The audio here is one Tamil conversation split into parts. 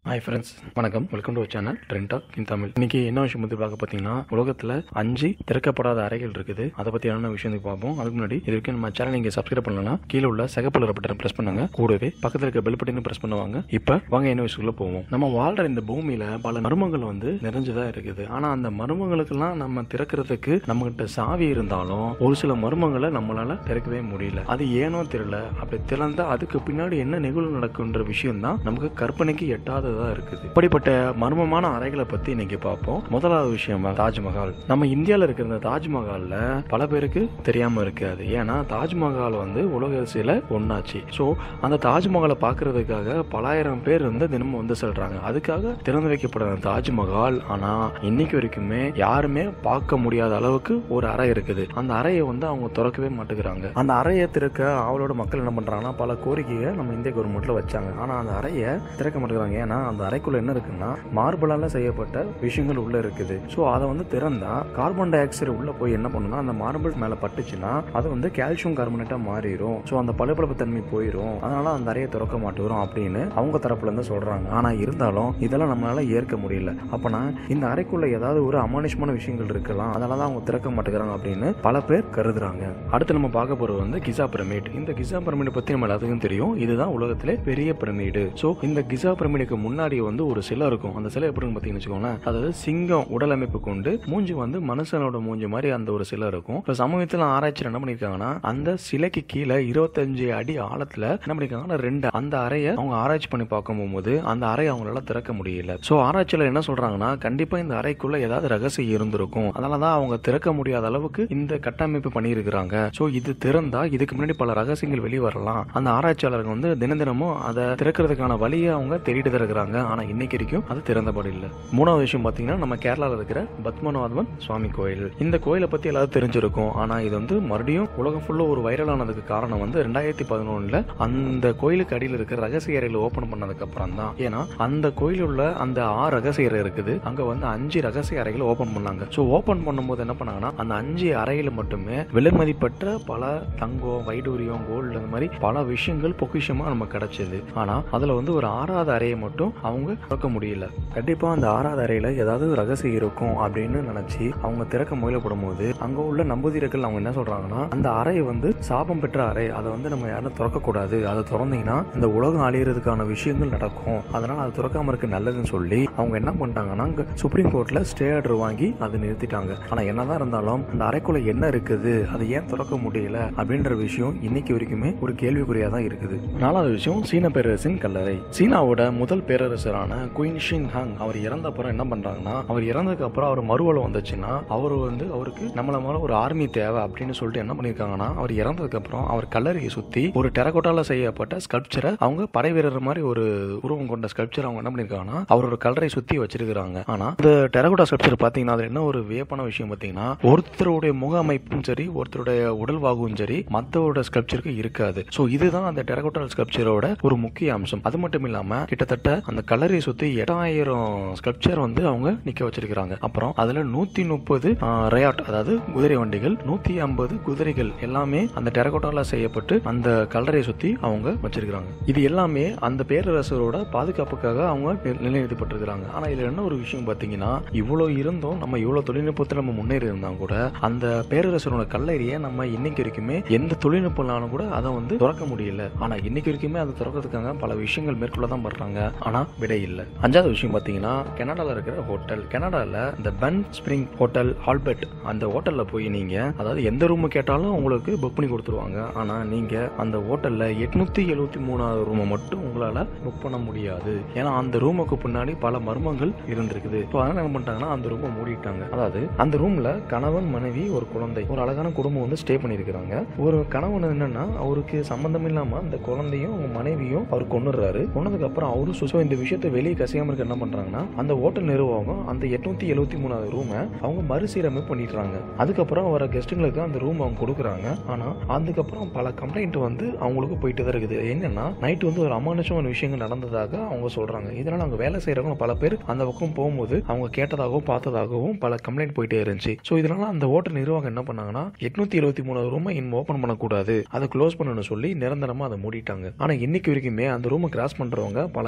ஹாய் ஃப்ரெண்ட்ஸ் வணக்கம் welcome to channel trend talk in Tamil இன்னைக்கு என்ன விஷயம் பற்றி பார்க்க பார்த்தீங்கன்னா உலகத்தில் அஞ்சு திறக்கப்படாத அறைகள் இருக்குது அதை பற்றி என்ன விஷயம் பார்ப்போம் அதுக்கு முன்னாடி இது வரைக்கும் நம்ம சேனல் நீங்கள் சப்ஸ்கிரைப் பண்ணலாம் கீழே உள்ள சிகப்பு பட்டன் ப்ரெஸ் பண்ணுங்க கூடவே பக்கத்தில் இருக்க பெல் பட்டனும் ப்ரெஸ் பண்ணுவாங்க இப்போ வாங்க என்ன விஷயத்துக்குள்ள போவோம் நம்ம வாழ்ற இந்த பூமியில பல மர்மங்கள் வந்து நிறைஞ்சுதான் இருக்குது ஆனால் அந்த மர்மங்களுக்கெல்லாம் நம்ம திறக்கிறதுக்கு நம்மகிட்ட சாவி இருந்தாலும் ஒரு சில மர்மங்களை நம்மளால திறக்கவே முடியல அது ஏனோ தெரியல அப்படி திறந்தா அதுக்கு பின்னாடி என்ன நிகழ்வு நடக்குன்ற விஷயம் தான் நமக்கு கற்பனைக்கு எட்டாததா இருக்குது இப்படிப்பட்ட மர்மமான அறைகளை பத்தி இன்னைக்கு பார்ப்போம் முதலாவது விஷயம் தாஜ்மஹால் நம்ம இந்தியால இருக்கிற இந்த தாஜ்மஹால்ல பல பேருக்கு தெரியாம இருக்காது ஏன்னா தாஜ்மஹால் வந்து உலக அரசியல ஒன்னாச்சு ஸோ அந்த தாஜ்மஹாலை பார்க்கறதுக்காக பலாயிரம் பேர் வந்து தினமும் வந்து செல்றாங்க அதுக்காக திறந்து வைக்கப்பட்ட அந்த தாஜ்மஹால் ஆனா இன்னைக்கு வரைக்குமே யாருமே பார்க்க முடியாத அளவுக்கு ஒரு அறை இருக்குது அந்த அறையை வந்து அவங்க திறக்கவே மாட்டேங்கிறாங்க அந்த அறையை திறக்க அவளோட மக்கள் என்ன பண்றாங்கன்னா பல கோரிக்கையை நம்ம இந்திய கவர்மெண்ட்ல வச்சாங்க ஆனா அந்த அறையை திறக்க மாட்டேங்கிறாங்க ஏன்னா அந்த அறைக்குள்ள என்ன இருக்குன்னா மார்பிளால செய்யப்பட்ட விஷயங்கள் உள்ள இருக்குது ஸோ அதை வந்து திறந்தா கார்பன் டை ஆக்சைடு உள்ள போய் என்ன பண்ணுன்னா அந்த மார்பிள் மேல பட்டுச்சுன்னா அது வந்து கால்சியம் கார்பனேட்டா மாறிடும் ஸோ அந்த பளபளப்பு தன்மை போயிடும் அதனால அந்த அறையை திறக்க மாட்டேங்கிறோம் அப்படின்னு அவங்க தரப்புல இருந்து சொல்றாங்க ஆனா இருந்தாலும் இதெல்லாம் நம்மளால ஏற்க முடியல அப்பனா இந்த அறைக்குள்ள ஏதாவது ஒரு அமானுஷமான விஷயங்கள் இருக்கலாம் அதனால தான் அவங்க திறக்க மாட்டேங்கிறாங்க அப்படின்னு பல பேர் கருதுறாங்க அடுத்து நம்ம பார்க்க போறது வந்து கிசா பிரமிட் இந்த கிசா பிரமிட் பத்தி நம்ம எல்லாத்துக்கும் தெரியும் இதுதான் உலகத்திலே பெரிய பிரமிடு ஸோ இந்த கிசா பிரமிடுக்கு முன்னாடி வந்து ஒரு சிலை இருக்கும் அந்த சிலை எப்படின்னு பார்த்தீங்கன்னு வச்சுக்கோங்களேன் அதாவது சிங்கம் உடல் அமைப்பு கொண்டு மூஞ்சி வந்து மனுஷனோட மூஞ்சி மாதிரி அந்த ஒரு சிலை இருக்கும் இப்போ சமூகத்தில் ஆராய்ச்சி என்ன பண்ணியிருக்காங்கன்னா அந்த சிலைக்கு கீழே இருபத்தஞ்சு அடி ஆழத்துல என்ன பண்ணிருக்காங்கன்னா ரெண்டு அந்த அறையை அவங்க ஆராய்ச்சி பண்ணி பார்க்கும் போது அந்த அறையை அவங்களால திறக்க முடியல ஸோ ஆராய்ச்சியில் என்ன சொல்றாங்கன்னா கண்டிப்பா இந்த அறைக்குள்ள ஏதாவது ரகசியம் இருந்திருக்கும் அதனால தான் அவங்க திறக்க முடியாத அளவுக்கு இந்த கட்டமைப்பு பண்ணியிருக்கிறாங்க ஸோ இது திறந்தா இதுக்கு முன்னாடி பல ரகசியங்கள் வெளியே வரலாம் அந்த ஆராய்ச்சியாளர்கள் வந்து தினம் தினமும் அதை திறக்கிறதுக்கான வழியை அவங்க தேடிட்டு தான் இருக்கிறாங்க ஆனா இன்னைக்கு வரைக்கும் அது திறந்தபடி இல்லை மூணாவது விஷயம் பார்த்தீங்கன்னா நம்ம கேரளாவில் இருக்கிற பத்மநாபன் சுவாமி கோயில் இந்த கோயிலை பத்தி எல்லாரும் தெரிஞ்சிருக்கும் ஆனா இது வந்து மறுபடியும் உலகம் ஃபுல்லா ஒரு வைரல் ஆனதுக்கு காரணம் வந்து ரெண்டாயிரத்தி பதினொன்னுல அந்த கோயிலுக்கு அடியில் இருக்கிற ரகசிய அறையில் ஓபன் பண்ணதுக்கு அப்புறம் தான் ஏன்னா அந்த கோயில் உள்ள அந்த ஆறு ரகசிய அறை இருக்குது அங்க வந்து அஞ்சு ரகசிய அறைகள் ஓபன் பண்ணாங்க ஸோ ஓபன் பண்ணும்போது என்ன பண்ணாங்கன்னா அந்த அஞ்சு அறையில மட்டுமே விலை மதிப்பற்ற பல தங்கம் வைடூரியம் கோல்டு அந்த மாதிரி பல விஷயங்கள் பொக்கிஷமா நமக்கு கிடைச்சது ஆனா அதுல வந்து ஒரு ஆறாவது அறையை மட்டும் அவங்க திறக்க முடியல கண்டிப்பா அந்த ஆறாவது அறையில ஏதாவது ரகசியம் இருக்கும் அப்படின்னு நினைச்சு அவங்க திறக்க முயலப்படும் போது அங்க உள்ள நம்பூதிரர்கள் அவங்க என்ன சொல்றாங்கன்னா அந்த அறை வந்து சாபம் பெற்ற அறை அதை வந்து நம்ம யாரும் திறக்க கூடாது அதை திறந்தீங்கன்னா இந்த உலகம் அழியறதுக்கான விஷயங்கள் நடக்கும் அதனால அது திறக்காம இருக்க நல்லதுன்னு சொல்லி அவங்க என்ன பண்ணிட்டாங்கன்னா அங்க சுப்ரீம் கோர்ட்ல ஸ்டே ஆர்டர் வாங்கி அதை நிறுத்திட்டாங்க ஆனா என்னதான் இருந்தாலும் அந்த அறைக்குள்ள என்ன இருக்குது அதை ஏன் திறக்க முடியல அப்படின்ற விஷயம் இன்னைக்கு வரைக்குமே ஒரு கேள்விக்குறியா தான் இருக்குது நாலாவது விஷயம் சீன பேரரசின் கல்லறை சீனாவோட முதல் பேரரசரான குயின் ஷிங் ஹாங் அவர் இறந்த அப்புறம் என்ன பண்றாங்கன்னா அவர் இறந்ததுக்கு அப்புறம் அவர் மறுவலம் வந்துச்சுன்னா அவர் வந்து அவருக்கு நம்மள மேல ஒரு ஆர்மி தேவை அப்படின்னு சொல்லிட்டு என்ன பண்ணிருக்காங்கன்னா அவர் இறந்ததுக்கு அப்புறம் அவர் கல்லறையை சுத்தி ஒரு டெரகோட்டால செய்யப்பட்ட ஸ்கல்ப்சரை அவங்க படை வீரர் மாதிரி ஒரு உருவம் கொண்ட ஸ்கல்ப்சர் அவங்க என்ன பண்ணிருக்காங்கன்னா அவரோட கல்லறை சுத்தி வச்சிருக்காங்க ஆனா இந்த டெரகோட்டா ஸ்கல்ப்சர் பாத்தீங்கன்னா அது என்ன ஒரு வியப்பான விஷயம் பாத்தீங்கன்னா ஒருத்தருடைய முக அமைப்பும் சரி ஒருத்தருடைய உடல் வாகுவும் சரி மத்தவரோட ஸ்கல்ப்சருக்கு இருக்காது சோ இதுதான் அந்த டெரகோட்டா ஸ்கல்ப்சரோட ஒரு முக்கிய அம்சம் அது மட்டும் இல்லாம கிட்டத்தட்ட அந்த கல்லறையை சுத்தி எட்டாயிரம் ஸ்கல்ப்சர் வந்து அவங்க நிக்க வச்சிருக்காங்க அப்புறம் அதுல நூத்தி முப்பது ரயாட் அதாவது குதிரை வண்டிகள் நூத்தி ஐம்பது குதிரைகள் எல்லாமே அந்த டெரகோட்டால செய்யப்பட்டு அந்த கல்லறையை சுத்தி அவங்க வச்சிருக்காங்க இது எல்லாமே அந்த பேரரசரோட பாதுகாப்புக்காக அவங்க நி- நிலைநிறுத்தப்பட்டிருக்கிறாங்க ஆனா இதுல என்ன ஒரு விஷயம் பாத்தீங்கன்னா இவ்வளவு இருந்தும் நம்ம இவ்வளவு தொழில்நுட்பத்துல நம்ம முன்னேறி இருந்தா கூட அந்த பேரரசரோட கல்லறையை நம்ம இன்னைக்கு வரைக்குமே எந்த தொழில்நுட்பம்னாலும் கூட அதை வந்து திறக்க முடியல ஆனா இன்னைக்கு வரைக்குமே அதை திறக்கிறதுக்காக பல விஷயங்கள் மேற்கொள்ள தான் பண்றாங்க ஆனா விடை இல்ல அஞ்சாவது விஷயம் பாத்தீங்கன்னா கனடால இருக்கிற ஹோட்டல் கனடால இந்த பென் ஸ்பிரிங் ஹோட்டல் ஹால்பெட் அந்த ஹோட்டல்ல போய் நீங்க அதாவது எந்த ரூம் கேட்டாலும் உங்களுக்கு புக் பண்ணி கொடுத்துருவாங்க ஆனா நீங்க அந்த ஹோட்டல்ல எட்நூத்தி எழுபத்தி மூணாவது ரூமை மட்டும் உங்களால புக் பண்ண முடியாது ஏன்னா அந்த ரூமுக்கு பின்னாடி பல மர்மங்கள் இருந்திருக்குது இப்போ அதனால என்ன பண்ணிட்டாங்கன்னா அந்த ரூமை மூடிட்டாங்க அதாவது அந்த ரூம்ல கணவன் மனைவி ஒரு குழந்தை ஒரு அழகான குடும்பம் வந்து ஸ்டே பண்ணியிருக்கிறாங்க ஒரு கணவன் என்னன்னா அவருக்கு சம்பந்தம் இல்லாம அந்த குழந்தையும் அவங்க மனைவியும் அவர் கொண்டுறாரு கொன்னதுக்கு அப்புறம் அவரு சுசோ இந்த விஷயத்தை வெளியே கசியாம இருக்க என்ன பண்றாங்கன்னா அந்த ஹோட்டல் நிர்வாகம் அந்த எட்நூத்தி எழுபத்தி மூணாவது ரூமை அவங்க மறுசீரமைப்பு பண்ணிடுறாங்க அதுக்கப்புறம் வர கெஸ்ட்டுங்களுக்கு அந்த ரூம் அவங்க கொடுக்குறாங்க ஆனா அதுக்கப்புறம் பல கம்ப்ளைண்ட் வந்து அவங்களுக்கு போயிட்டு தான் இருக்குது என்னன்னா நைட் வந்து ஒரு அமானுஷமான விஷயங்கள் நடந்ததாக அவங்க சொல்றாங்க இதனால அவங்க வேலை செய்யறவங்க பல பேர் அந்த பக்கம் போகும்போது அவங்க கேட்டதாகவும் பார்த்ததாகவும் பல கம்ப்ளைண்ட் போயிட்டே இருந்துச்சு ஸோ இதனால அந்த ஹோட்டல் நிர்வாகம் என்ன பண்ணாங்கன்னா எட்நூத்தி எழுபத்தி மூணாவது ரூமை இன்னும் ஓப்பன் பண்ணக்கூடாது அதை க்ளோஸ் பண்ணணும்னு சொல்லி நிரந்தரமா அதை மூடிட்டாங்க ஆனா இன்னைக்கு வரைக்குமே அந்த ரூமை கிராஸ் பண்றவங்க பல சத்தத்தையும்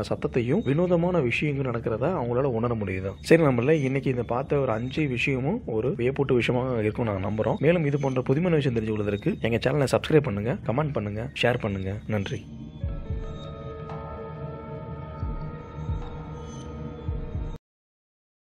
புதுமையும் வினோதமான விஷயங்கள் நடக்கிறதா அவங்களால உணர முடியுது சரி நம்மள இன்னைக்கு இந்த பார்த்த ஒரு அஞ்சு விஷயமும் ஒரு வியப்பூட்டு விஷயமா இருக்கும் நாங்கள் நம்புறோம் மேலும் இது போன்ற புதுமையான விஷயம் தெரிஞ்சு கொள்வதற்கு எங்க சேனலை சப்ஸ்கிரைப் பண்ணுங்க கமெண்ட் பண்ணுங்க ஷேர் பண்ணுங்க நன்றி